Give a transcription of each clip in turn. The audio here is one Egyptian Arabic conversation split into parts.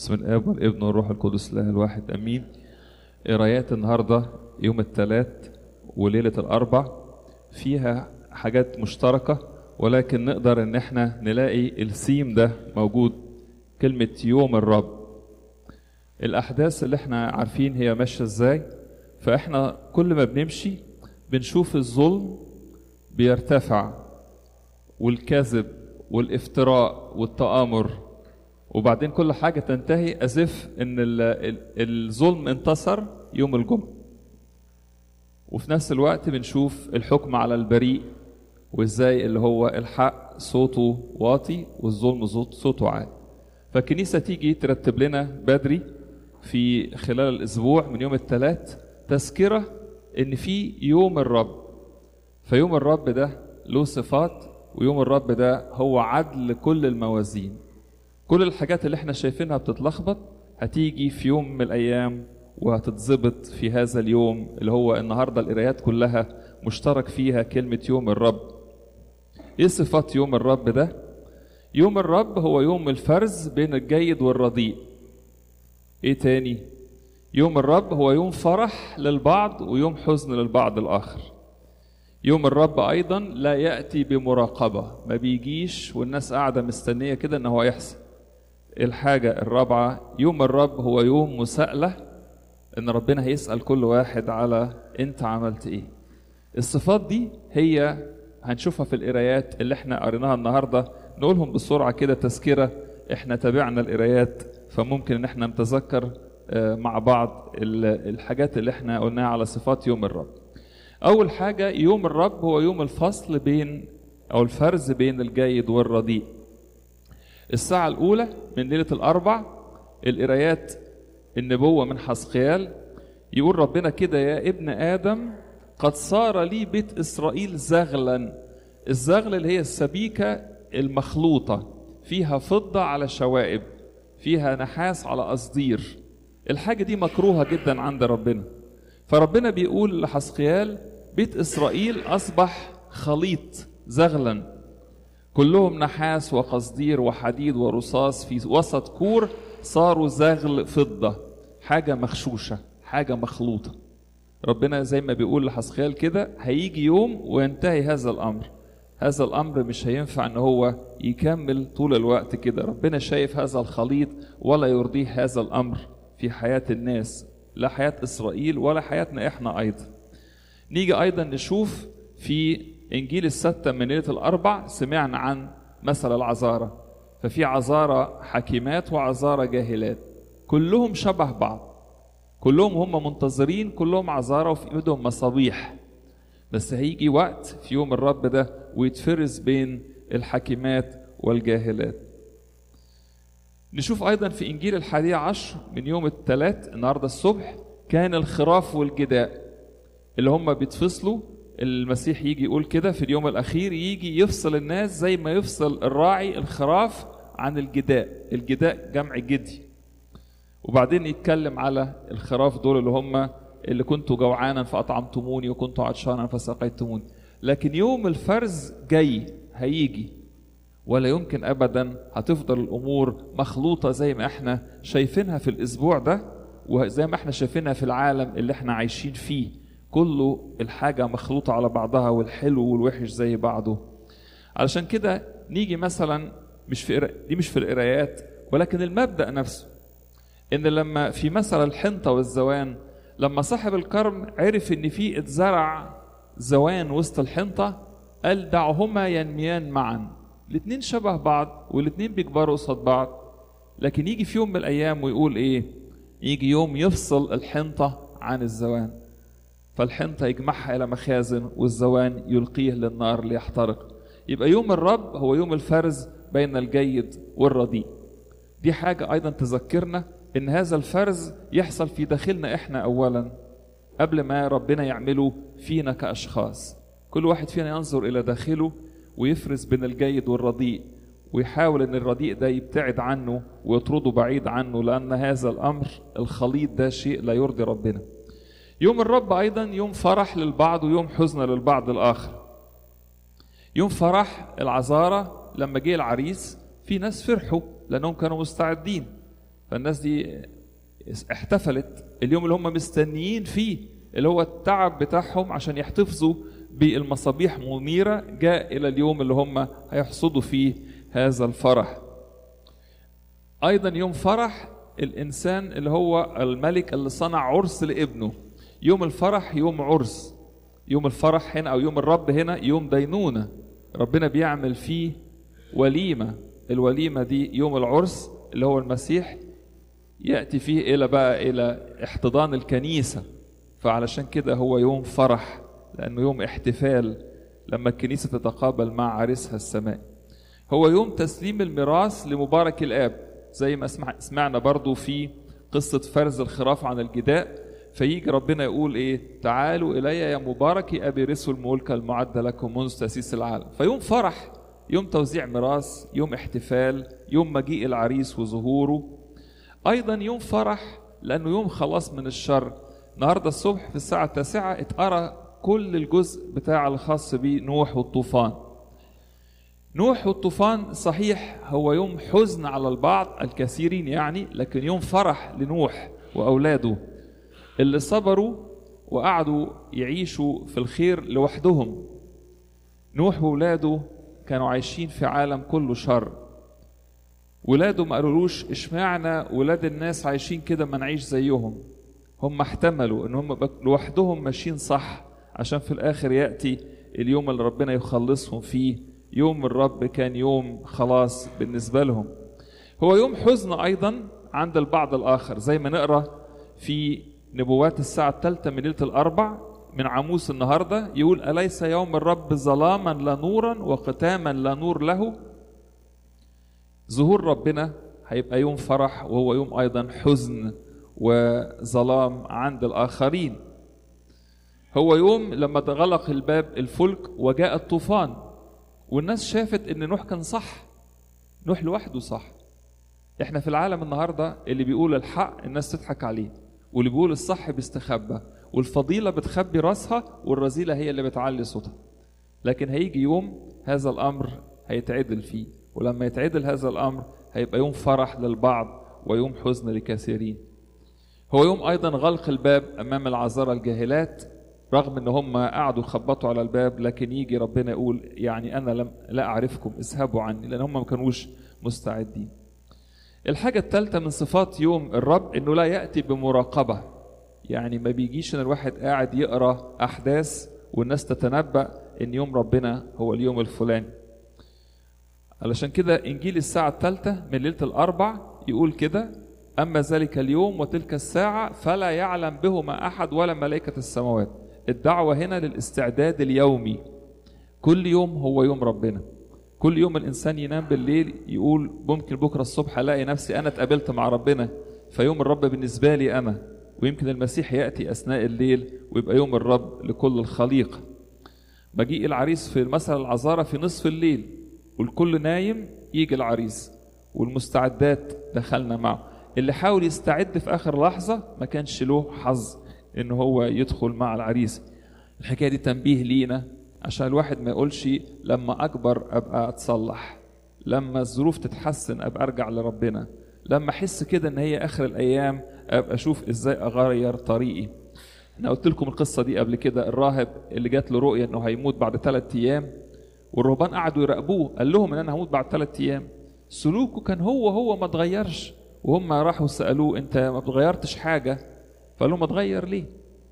بسم الاب والابن والروح القدس الله الواحد امين قرايات النهارده يوم الثلاث وليله الاربع فيها حاجات مشتركه ولكن نقدر ان احنا نلاقي السيم ده موجود كلمه يوم الرب الاحداث اللي احنا عارفين هي ماشيه ازاي فاحنا كل ما بنمشي بنشوف الظلم بيرتفع والكذب والافتراء والتآمر وبعدين كل حاجة تنتهي أزف إن ال- ال- الظلم انتصر يوم الجمعة وفي نفس الوقت بنشوف الحكم على البريء وإزاي اللي هو الحق صوته واطي والظلم صوت- صوته عالي فالكنيسة تيجي ترتب لنا بدري في خلال الأسبوع من يوم الثلاث تذكرة إن في يوم الرب فيوم الرب ده له صفات ويوم الرب ده هو عدل كل الموازين كل الحاجات اللي احنا شايفينها بتتلخبط هتيجي في يوم من الايام وهتتظبط في هذا اليوم اللي هو النهارده القرايات كلها مشترك فيها كلمه يوم الرب ايه صفات يوم الرب ده يوم الرب هو يوم الفرز بين الجيد والرديء ايه تاني يوم الرب هو يوم فرح للبعض ويوم حزن للبعض الاخر يوم الرب ايضا لا ياتي بمراقبه ما بيجيش والناس قاعده مستنيه كده ان هو يحصل الحاجه الرابعه يوم الرب هو يوم مساءله ان ربنا هيسال كل واحد على انت عملت ايه الصفات دي هي هنشوفها في القرايات اللي احنا قريناها النهارده نقولهم بسرعه كده تذكره احنا تابعنا القرايات فممكن ان احنا نتذكر آه، مع بعض ال- الحاجات اللي احنا قلناها على صفات يوم الرب أول حاجة يوم الرب هو يوم الفصل بين أو الفرز بين الجيد والرديء. الساعة الأولى من ليلة الأربع القرايات النبوة من حسقيال يقول ربنا كده يا ابن آدم قد صار لي بيت إسرائيل زغلا الزغل اللي هي السبيكة المخلوطة فيها فضة على شوائب فيها نحاس على قصدير الحاجة دي مكروهة جدا عند ربنا فربنا بيقول لحسقيال بيت إسرائيل أصبح خليط زغلا كلهم نحاس وقصدير وحديد ورصاص في وسط كور صاروا زغل فضة حاجة مغشوشة حاجة مخلوطة ربنا زي ما بيقول لحسقيال كده هيجي يوم وينتهي هذا الأمر هذا الأمر مش هينفع إن هو يكمل طول الوقت كده ربنا شايف هذا الخليط ولا يرضيه هذا الأمر في حياة الناس لا حياة إسرائيل ولا حياتنا إحنا أيضا نيجي أيضا نشوف في إنجيل الستة من ليلة الأربع سمعنا عن مثل العذارة ففي عذارة حكيمات وعذارة جاهلات كلهم شبه بعض كلهم هم منتظرين كلهم عذارة وفي ايدهم مصابيح بس هيجي وقت في يوم الرب ده ويتفرز بين الحكيمات والجاهلات نشوف ايضا في انجيل الحادية عشر من يوم الثلاث النهارده الصبح كان الخراف والجداء اللي هم بيتفصلوا المسيح يجي يقول كده في اليوم الاخير يجي يفصل الناس زي ما يفصل الراعي الخراف عن الجداء الجداء جمع جدي وبعدين يتكلم على الخراف دول اللي هم اللي كنتوا جوعانا فاطعمتموني وكنتوا عطشانا فسقيتموني لكن يوم الفرز جاي هيجي ولا يمكن ابدا هتفضل الامور مخلوطه زي ما احنا شايفينها في الاسبوع ده وزي ما احنا شايفينها في العالم اللي احنا عايشين فيه كله الحاجه مخلوطه على بعضها والحلو والوحش زي بعضه علشان كده نيجي مثلا مش في قرا- دي مش في القرايات ولكن المبدا نفسه ان لما في مثل الحنطه والزوان لما صاحب الكرم عرف ان في اتزرع زوان وسط الحنطه قال دعهما ينميان معا الاتنين شبه بعض والاتنين بيكبروا قصاد بعض لكن يجي في يوم من الايام ويقول ايه يجي يوم يفصل الحنطه عن الزوان فالحنطه يجمعها الى مخازن والزوان يلقيه للنار ليحترق يبقى يوم الرب هو يوم الفرز بين الجيد والرديء دي حاجة أيضا تذكرنا إن هذا الفرز يحصل في داخلنا إحنا أولا قبل ما ربنا يعمله فينا كأشخاص كل واحد فينا ينظر إلى داخله ويفرز بين الجيد والرديء ويحاول إن الرديء ده يبتعد عنه ويطرده بعيد عنه لأن هذا الأمر الخليط ده شيء لا يرضي ربنا يوم الرب أيضا يوم فرح للبعض ويوم حزن للبعض الآخر يوم فرح العذارة لما جه العريس في ناس فرحوا لأنهم كانوا مستعدين فالناس دي احتفلت اليوم اللي هم مستنيين فيه اللي هو التعب بتاعهم عشان يحتفظوا بالمصابيح منيرة جاء إلى اليوم اللي هم هيحصدوا فيه هذا الفرح أيضا يوم فرح الإنسان اللي هو الملك اللي صنع عرس لابنه يوم الفرح يوم عرس يوم الفرح هنا أو يوم الرب هنا يوم دينونة ربنا بيعمل فيه وليمة الوليمة دي يوم العرس اللي هو المسيح يأتي فيه إلى بقى إلى احتضان الكنيسة فعلشان كده هو يوم فرح لأنه يوم احتفال لما الكنيسة تتقابل مع عريسها السماء هو يوم تسليم الميراث لمبارك الآب زي ما سمع سمعنا برضو في قصة فرز الخراف عن الجداء فيجي ربنا يقول ايه تعالوا الي يا مبارك ابي رثوا الملك المعد لكم منذ تاسيس العالم فيوم فرح يوم توزيع ميراث يوم احتفال يوم مجيء العريس وظهوره ايضا يوم فرح لانه يوم خلاص من الشر النهارده الصبح في الساعه التاسعه اتقرا كل الجزء بتاع الخاص بنوح والطوفان نوح والطوفان صحيح هو يوم حزن على البعض الكثيرين يعني لكن يوم فرح لنوح واولاده اللي صبروا وقعدوا يعيشوا في الخير لوحدهم نوح وولاده كانوا عايشين في عالم كله شر ولاده ما قالولوش اشمعنى ولاد الناس عايشين كده ما نعيش زيهم هم احتملوا ان هم لوحدهم ماشيين صح عشان في الاخر ياتي اليوم اللي ربنا يخلصهم فيه يوم الرب كان يوم خلاص بالنسبه لهم هو يوم حزن ايضا عند البعض الاخر زي ما نقرا في نبوات الساعه الثالثه من ليله الاربع من عاموس النهارده يقول اليس يوم الرب ظلاما لا نورا وختاما لا نور له ظهور ربنا هيبقى يوم فرح وهو يوم ايضا حزن وظلام عند الاخرين هو يوم لما تغلق الباب الفلك وجاء الطوفان والناس شافت ان نوح كان صح نوح لوحده صح احنا في العالم النهارده اللي بيقول الحق الناس تضحك عليه واللي بيقول الصح بيستخبى والفضيله بتخبي راسها والرذيله هي اللي بتعلي صوتها لكن هيجي يوم هذا الامر هيتعدل فيه ولما يتعدل هذا الامر هيبقى يوم فرح للبعض ويوم حزن لكثيرين هو يوم ايضا غلق الباب امام العذارى الجاهلات رغم ان هم قعدوا يخبطوا على الباب لكن يجي ربنا يقول يعني انا لم لا اعرفكم اذهبوا عني لان هم ما كانوش مستعدين الحاجة الثالثة من صفات يوم الرب انه لا يأتي بمراقبة يعني ما بيجيش ان الواحد قاعد يقرا احداث والناس تتنبأ ان يوم ربنا هو اليوم الفلاني علشان كده انجيل الساعة الثالثة من ليلة الاربع يقول كده اما ذلك اليوم وتلك الساعة فلا يعلم بهما احد ولا ملائكة السماوات الدعوة هنا للاستعداد اليومي كل يوم هو يوم ربنا كل يوم الانسان ينام بالليل يقول ممكن بكره الصبح الاقي نفسي انا اتقابلت مع ربنا فيوم الرب بالنسبه لي انا ويمكن المسيح ياتي اثناء الليل ويبقى يوم الرب لكل الخليقه مجيء العريس في مثل العذارى في نصف الليل والكل نايم يجي العريس والمستعدات دخلنا معه اللي حاول يستعد في اخر لحظه ما كانش له حظ ان هو يدخل مع العريس الحكايه دي تنبيه لينا عشان الواحد ما يقولش لما اكبر ابقى اتصلح لما الظروف تتحسن ابقى ارجع لربنا لما احس كده ان هي اخر الايام ابقى اشوف ازاي اغير طريقي انا قلت لكم القصه دي قبل كده الراهب اللي جات له رؤيه انه هيموت بعد ثلاث ايام والرهبان قعدوا يراقبوه قال لهم ان انا هموت بعد ثلاث ايام سلوكه كان هو هو ما اتغيرش وهم راحوا سالوه انت ما اتغيرتش حاجه فقال لهم اتغير ليه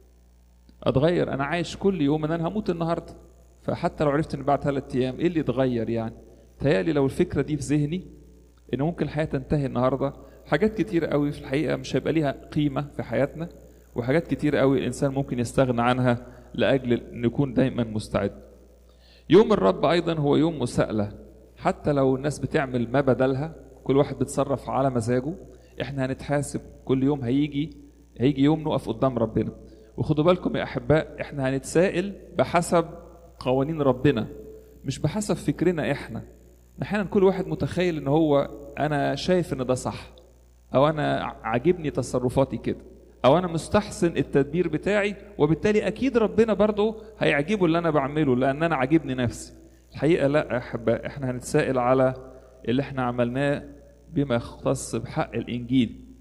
اتغير انا عايش كل يوم ان انا هموت النهارده فحتى لو عرفت ان بعد ثلاث ايام ايه اللي اتغير يعني تهيألي لو الفكره دي في ذهني ان ممكن الحياه تنتهي النهارده حاجات كتير قوي في الحقيقه مش هيبقى ليها قيمه في حياتنا وحاجات كتير قوي الانسان ممكن يستغنى عنها لاجل ان يكون دايما مستعد يوم الرب ايضا هو يوم مساءله حتى لو الناس بتعمل ما بدلها كل واحد بيتصرف على مزاجه احنا هنتحاسب كل يوم هيجي هيجي يوم نقف قدام ربنا وخدوا بالكم يا احباء احنا هنتسائل بحسب قوانين ربنا مش بحسب فكرنا احنا احيانا كل واحد متخيل ان هو انا شايف ان ده صح او انا عاجبني تصرفاتي كده او انا مستحسن التدبير بتاعي وبالتالي اكيد ربنا برضه هيعجبه اللي انا بعمله لان انا عاجبني نفسي الحقيقه لا يا احباء احنا هنتسائل على اللي احنا عملناه بما يختص بحق الانجيل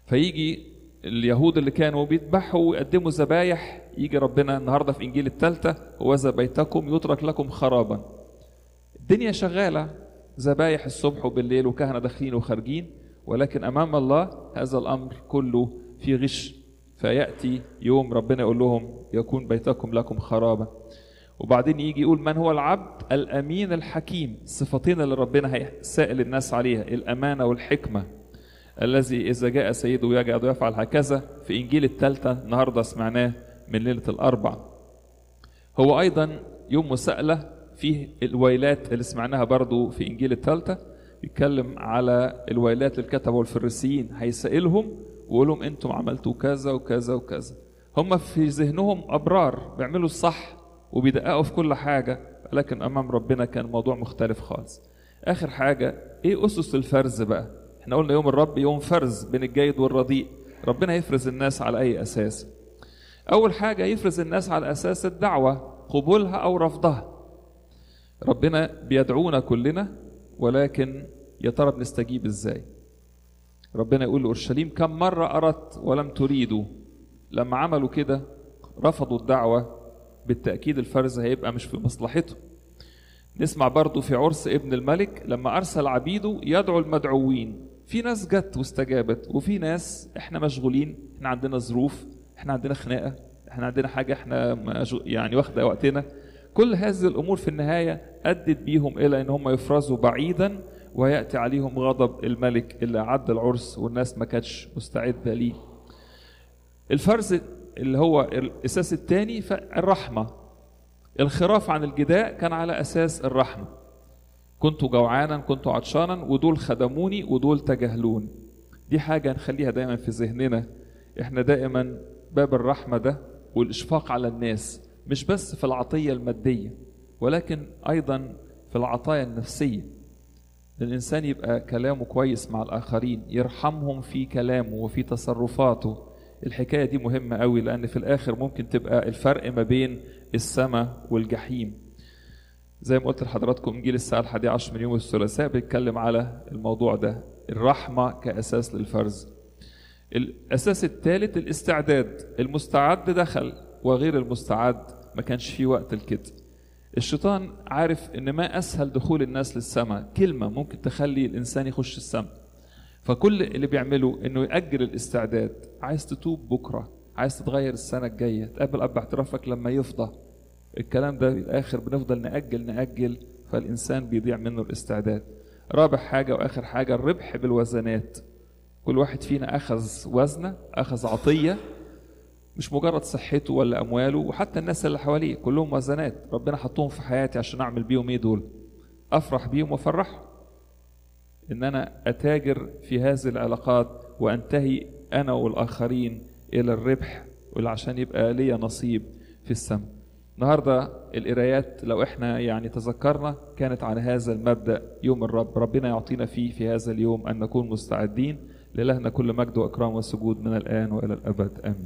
فيجي اليهود اللي كانوا بيذبحوا ويقدموا ذبايح يجي ربنا النهارده في انجيل الثالثه وذا بيتكم يترك لكم خرابا الدنيا شغاله ذبايح الصبح وبالليل وكهنه داخلين وخارجين ولكن امام الله هذا الامر كله في غش فياتي يوم ربنا يقول لهم يكون بيتكم لكم خرابا وبعدين يجي يقول من هو العبد الامين الحكيم الصفتين اللي ربنا هيسائل الناس عليها الامانه والحكمه الذي اذا جاء سيده يجد يفعل هكذا في انجيل الثالثه النهارده سمعناه من ليله الاربع هو ايضا يوم مساءله فيه الويلات اللي سمعناها برضو في انجيل الثالثه بيتكلم على الويلات للكتبه والفريسيين هيسائلهم ويقول لهم انتم عملتوا كذا وكذا وكذا هم في ذهنهم ابرار بيعملوا الصح وبيدققوا في كل حاجه لكن امام ربنا كان الموضوع مختلف خالص اخر حاجه ايه اسس الفرز بقى احنا قلنا يوم الرب يوم فرز بين الجيد والرديء ربنا يفرز الناس على اي اساس اول حاجه يفرز الناس على اساس الدعوه قبولها او رفضها ربنا بيدعونا كلنا ولكن يا ترى بنستجيب ازاي ربنا يقول لاورشليم كم مره اردت ولم تريدوا لما عملوا كده رفضوا الدعوه بالتاكيد الفرز هيبقى مش في مصلحته نسمع برضو في عرس ابن الملك لما ارسل عبيده يدعو المدعوين في ناس جت واستجابت وفي ناس احنا مشغولين احنا عندنا ظروف احنا عندنا خناقه احنا عندنا حاجه احنا يعني واخده وقتنا كل هذه الامور في النهايه ادت بيهم الى ان هم يفرزوا بعيدا وياتي عليهم غضب الملك اللي اعد العرس والناس ما كانتش مستعده ليه. الفرز اللي هو الاساس الثاني الرحمه. الخراف عن الجداء كان على اساس الرحمه. كنت جوعانا كنت عطشانا ودول خدموني ودول تجاهلوني. دي حاجه نخليها دايما في ذهننا احنا دائما باب الرحمه ده والاشفاق على الناس مش بس في العطيه الماديه ولكن ايضا في العطايا النفسيه الانسان يبقى كلامه كويس مع الاخرين يرحمهم في كلامه وفي تصرفاته الحكايه دي مهمه قوي لان في الاخر ممكن تبقى الفرق ما بين السماء والجحيم زي ما قلت لحضراتكم انجيل الساعه الحادية عشر من يوم الثلاثاء بيتكلم على الموضوع ده الرحمه كاساس للفرز الاساس الثالث الاستعداد المستعد دخل وغير المستعد ما كانش فيه وقت الكده الشيطان عارف ان ما اسهل دخول الناس للسماء كلمه ممكن تخلي الانسان يخش السماء فكل اللي بيعمله انه ياجل الاستعداد عايز تتوب بكره عايز تتغير السنه الجايه تقابل اب اعترافك لما يفضى الكلام ده في الاخر بنفضل ناجل ناجل فالانسان بيضيع منه الاستعداد رابع حاجه واخر حاجه الربح بالوزنات كل واحد فينا اخذ وزنه اخذ عطيه مش مجرد صحته ولا امواله وحتى الناس اللي حواليه كلهم وزنات ربنا حطهم في حياتي عشان اعمل بيهم ايه دول افرح بيهم وافرحهم ان انا اتاجر في هذه العلاقات وانتهي انا والاخرين الى الربح عشان يبقى ليا نصيب في السماء النهارده القرايات لو احنا يعني تذكرنا كانت على هذا المبدا يوم الرب ربنا يعطينا فيه في هذا اليوم ان نكون مستعدين لإلهنا كل مجد واكرام وسجود من الان والى الابد امين